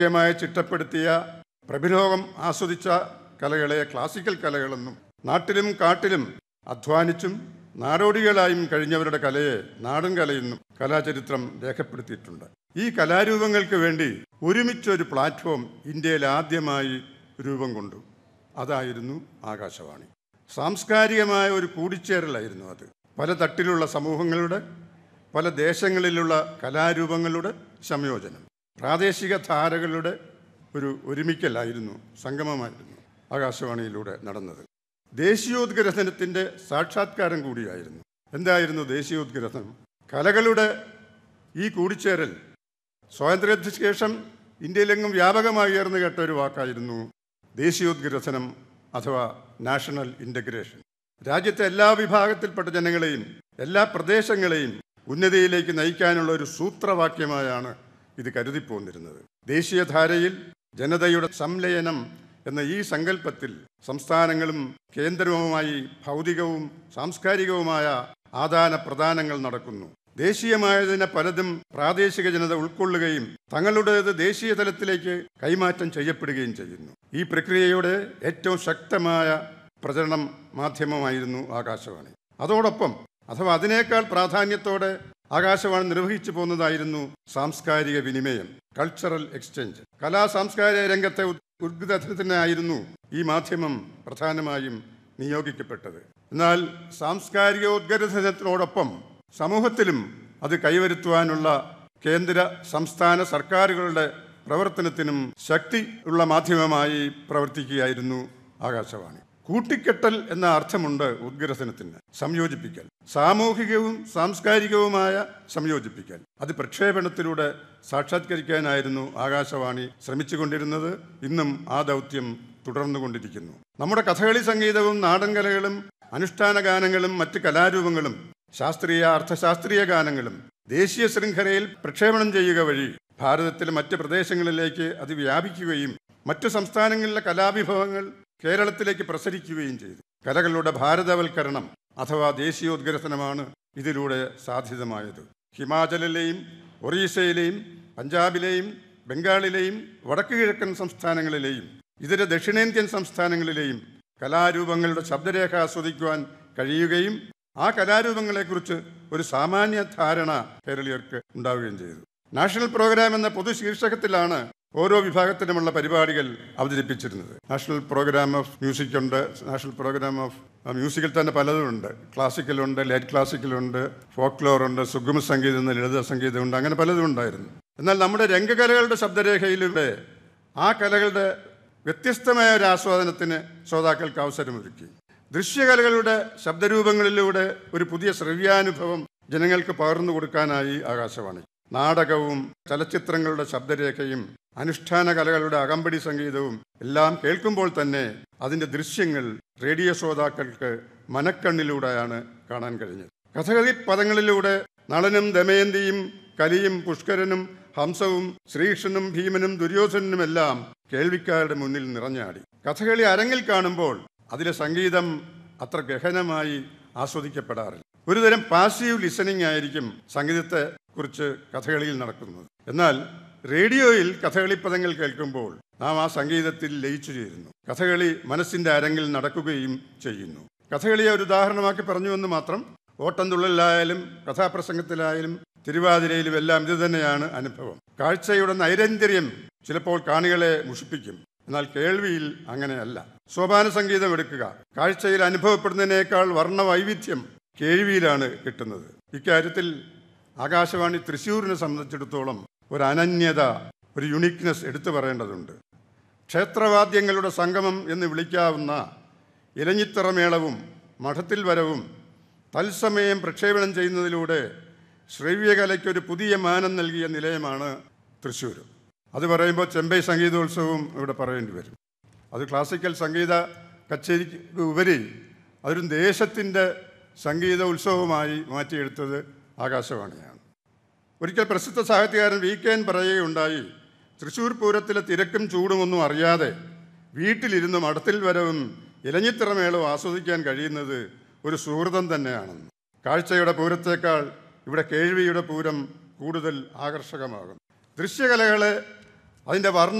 കൃത്യമായി ചിട്ടപ്പെടുത്തിയ പ്രഭിലോകം ആസ്വദിച്ച കലകളെ ക്ലാസിക്കൽ കലകളെന്നും നാട്ടിലും കാട്ടിലും അധ്വാനിച്ചും നാടോടികളായും കഴിഞ്ഞവരുടെ കലയെ നാടൻ കലയെന്നും കലാചരിത്രം രേഖപ്പെടുത്തിയിട്ടുണ്ട് ഈ കലാരൂപങ്ങൾക്ക് വേണ്ടി ഒരുമിച്ചൊരു പ്ലാറ്റ്ഫോം ഇന്ത്യയിൽ ആദ്യമായി രൂപം കൊണ്ടു അതായിരുന്നു ആകാശവാണി സാംസ്കാരികമായ ഒരു കൂടിച്ചേരലായിരുന്നു അത് പല തട്ടിലുള്ള സമൂഹങ്ങളുടെ പല ദേശങ്ങളിലുള്ള കലാരൂപങ്ങളുടെ സംയോജനം പ്രാദേശിക ധാരകളുടെ ഒരു ഒരുമിക്കലായിരുന്നു സംഗമമായിരുന്നു ആകാശവാണിയിലൂടെ നടന്നത് ദേശീയോദ്ഗ്രഥനത്തിൻ്റെ സാക്ഷാത്കാരം കൂടിയായിരുന്നു എന്തായിരുന്നു ദേശീയോദ്ഗ്രഥനം കലകളുടെ ഈ കൂടിച്ചേരൽ സ്വാതന്ത്ര്യത്തിന് ശേഷം ഇന്ത്യയിലെങ്ങും വ്യാപകമായി ഉയർന്നു കേട്ട ഒരു വാക്കായിരുന്നു ദേശീയോദ്ഗ്രഥനം അഥവാ നാഷണൽ ഇൻ്റഗ്രേഷൻ രാജ്യത്തെ എല്ലാ വിഭാഗത്തിൽപ്പെട്ട ജനങ്ങളെയും എല്ലാ പ്രദേശങ്ങളെയും ഉന്നതിയിലേക്ക് നയിക്കാനുള്ള ഒരു സൂത്രവാക്യമായാണ് ഇത് കരുതിപ്പോന്നിരുന്നത് ദേശീയധാരയിൽ ജനതയുടെ സംലയനം എന്ന ഈ സങ്കല്പത്തിൽ സംസ്ഥാനങ്ങളും കേന്ദ്രവുമായി ഭൗതികവും സാംസ്കാരികവുമായ ആദാന പ്രദാനങ്ങൾ നടക്കുന്നു ദേശീയമായതിനെ പലതും പ്രാദേശിക ജനത ഉൾക്കൊള്ളുകയും തങ്ങളുടേത് ദേശീയ തലത്തിലേക്ക് കൈമാറ്റം ചെയ്യപ്പെടുകയും ചെയ്യുന്നു ഈ പ്രക്രിയയുടെ ഏറ്റവും ശക്തമായ പ്രചരണം മാധ്യമമായിരുന്നു ആകാശവാണി അതോടൊപ്പം അഥവാ അതിനേക്കാൾ പ്രാധാന്യത്തോടെ ആകാശവാണി നിർവഹിച്ചു പോകുന്നതായിരുന്നു സാംസ്കാരിക വിനിമയം കൾച്ചറൽ എക്സ്ചേഞ്ച് കലാ സാംസ്കാരിക രംഗത്തെ ഉദ്ഗ്രഥനത്തിനായിരുന്നു ഈ മാധ്യമം പ്രധാനമായും നിയോഗിക്കപ്പെട്ടത് എന്നാൽ സാംസ്കാരികോദ്ഗ്രഥനത്തിനോടൊപ്പം സമൂഹത്തിലും അത് കൈവരുത്തുവാനുള്ള കേന്ദ്ര സംസ്ഥാന സർക്കാരുകളുടെ പ്രവർത്തനത്തിനും ശക്തി ഉള്ള മാധ്യമമായി പ്രവർത്തിക്കുകയായിരുന്നു ആകാശവാണി കൂട്ടിക്കെട്ടൽ എന്ന അർത്ഥമുണ്ട് ഉദ്ഗ്രഥനത്തിന് സംയോജിപ്പിക്കൽ സാമൂഹികവും സാംസ്കാരികവുമായ സംയോജിപ്പിക്കൽ അത് പ്രക്ഷേപണത്തിലൂടെ സാക്ഷാത്കരിക്കാനായിരുന്നു ആകാശവാണി ശ്രമിച്ചുകൊണ്ടിരുന്നത് ഇന്നും ആ ദൗത്യം തുടർന്നുകൊണ്ടിരിക്കുന്നു നമ്മുടെ കഥകളി സംഗീതവും നാടൻ കലകളും അനുഷ്ഠാന ഗാനങ്ങളും മറ്റ് കലാരൂപങ്ങളും ശാസ്ത്രീയ അർത്ഥശാസ്ത്രീയ ഗാനങ്ങളും ദേശീയ ശൃംഖലയിൽ പ്രക്ഷേപണം ചെയ്യുക വഴി ഭാരതത്തിലെ മറ്റ് പ്രദേശങ്ങളിലേക്ക് അത് വ്യാപിക്കുകയും മറ്റു സംസ്ഥാനങ്ങളിലെ കലാവിഭവങ്ങൾ കേരളത്തിലേക്ക് പ്രസരിക്കുകയും ചെയ്തു കലകളുടെ ഭാരതവൽക്കരണം അഥവാ ദേശീയോദ്ഗ്രഥനമാണ് ഇതിലൂടെ സാധ്യതമായത് ഹിമാചലിലെയും ഒറീസയിലെയും പഞ്ചാബിലെയും ബംഗാളിലെയും വടക്കു കിഴക്കൻ സംസ്ഥാനങ്ങളിലെയും ഇതര ദക്ഷിണേന്ത്യൻ സംസ്ഥാനങ്ങളിലെയും കലാരൂപങ്ങളുടെ ശബ്ദരേഖ ആസ്വദിക്കുവാൻ കഴിയുകയും ആ കലാരൂപങ്ങളെക്കുറിച്ച് ഒരു സാമാന്യ ധാരണ കേരളീയർക്ക് ഉണ്ടാവുകയും ചെയ്തു നാഷണൽ പ്രോഗ്രാം എന്ന പൊതു ശീർഷകത്തിലാണ് ഓരോ വിഭാഗത്തിനുമുള്ള പരിപാടികൾ അവതരിപ്പിച്ചിരുന്നത് നാഷണൽ പ്രോഗ്രാം ഓഫ് മ്യൂസിക് ഉണ്ട് നാഷണൽ പ്രോഗ്രാം ഓഫ് മ്യൂസിക്കിൽ തന്നെ പലതുമുണ്ട് ക്ലാസിക്കലുണ്ട് ലൈറ്റ് ക്ലാസിക്കലുണ്ട് ഫോക്ലോർ ഉണ്ട് സുഗമ സംഗീതം ലളിത സംഗീതമുണ്ട് അങ്ങനെ പലതും ഉണ്ടായിരുന്നു എന്നാൽ നമ്മുടെ രംഗകലകളുടെ ശബ്ദരേഖയിലൂടെ ആ കലകളുടെ വ്യത്യസ്തമായ ഒരു ആസ്വാദനത്തിന് ശ്രോതാക്കൾക്ക് അവസരമൊരുക്കി ദൃശ്യകലകളുടെ ശബ്ദരൂപങ്ങളിലൂടെ ഒരു പുതിയ ശ്രവ്യാനുഭവം ജനങ്ങൾക്ക് പകർന്നു കൊടുക്കാനായി ആകാശവാണി നാടകവും ചലച്ചിത്രങ്ങളുടെ ശബ്ദരേഖയും അനുഷ്ഠാന കലകളുടെ അകമ്പടി സംഗീതവും എല്ലാം കേൾക്കുമ്പോൾ തന്നെ അതിൻ്റെ ദൃശ്യങ്ങൾ റേഡിയോ ശ്രോതാക്കൾക്ക് മനക്കണ്ണിലൂടെയാണ് കാണാൻ കഴിഞ്ഞത് കഥകളി പദങ്ങളിലൂടെ നളനും ദമയന്തിയും കലിയും പുഷ്കരനും ഹംസവും ശ്രീകൃഷ്ണനും ഭീമനും ദുര്യോധനനുമെല്ലാം കേൾവിക്കാരുടെ മുന്നിൽ നിറഞ്ഞാടി കഥകളി അരങ്ങിൽ കാണുമ്പോൾ അതിലെ സംഗീതം അത്ര ഗഹനമായി ആസ്വദിക്കപ്പെടാറില്ല ഒരുതരം പാസീവ് ലിസണിംഗ് ആയിരിക്കും സംഗീതത്തെ കുറിച്ച് കഥകളിയിൽ നടക്കുന്നത് എന്നാൽ റേഡിയോയിൽ കഥകളി പദങ്ങൾ കേൾക്കുമ്പോൾ നാം ആ സംഗീതത്തിൽ ലയിച്ചു ചേരുന്നു കഥകളി മനസ്സിന്റെ അരങ്ങിൽ നടക്കുകയും ചെയ്യുന്നു കഥകളിയെ ഒരു ഉദാഹരണമാക്കി പറഞ്ഞുവെന്ന് മാത്രം ഓട്ടംതുള്ളലിലായാലും കഥാപ്രസംഗത്തിലായാലും തിരുവാതിരയിലും എല്ലാം ഇത് തന്നെയാണ് അനുഭവം കാഴ്ചയുടെ നൈരന്തര്യം ചിലപ്പോൾ കാണികളെ മുഷിപ്പിക്കും എന്നാൽ കേൾവിയിൽ അങ്ങനെയല്ല സോപാന സംഗീതം എടുക്കുക കാഴ്ചയിൽ അനുഭവപ്പെടുന്നതിനേക്കാൾ വർണ്ണവൈവിധ്യം കേൾവിയിലാണ് കിട്ടുന്നത് ഇക്കാര്യത്തിൽ ആകാശവാണി തൃശ്ശൂരിനെ സംബന്ധിച്ചിടത്തോളം ഒരു അനന്യത ഒരു യുണീക്നെസ് എടുത്തു പറയേണ്ടതുണ്ട് ക്ഷേത്രവാദ്യങ്ങളുടെ സംഗമം എന്ന് വിളിക്കാവുന്ന ഇലഞ്ഞിത്തറമേളവും മഠത്തിൽ വരവും തത്സമയം പ്രക്ഷേപണം ചെയ്യുന്നതിലൂടെ ശ്രവ്യകലയ്ക്കൊരു പുതിയ മാനം നൽകിയ നിലയമാണ് തൃശ്ശൂർ അത് പറയുമ്പോൾ ചെമ്പൈ സംഗീതോത്സവവും ഇവിടെ പറയേണ്ടി വരും അത് ക്ലാസിക്കൽ സംഗീത കച്ചേരിക്ക് ഉപരി അതൊരു ദേശത്തിൻ്റെ സംഗീത ഉത്സവമായി മാറ്റിയെടുത്തത് ആകാശവാണിയാണ് ഒരിക്കൽ പ്രസിദ്ധ സാഹിത്യകാരൻ വി കെ എൻ പറയുകയുണ്ടായി തൃശ്ശൂർ പൂരത്തിലെ തിരക്കും ചൂടുമൊന്നും അറിയാതെ വീട്ടിലിരുന്ന് മഠത്തിൽ വരവും ഇലഞ്ഞിത്തിറമേളവും ആസ്വദിക്കാൻ കഴിയുന്നത് ഒരു സുഹൃതം തന്നെയാണെന്ന് കാഴ്ചയുടെ പൂരത്തേക്കാൾ ഇവിടെ കേൾവിയുടെ പൂരം കൂടുതൽ ആകർഷകമാകും ദൃശ്യകലകളെ അതിൻ്റെ വർണ്ണ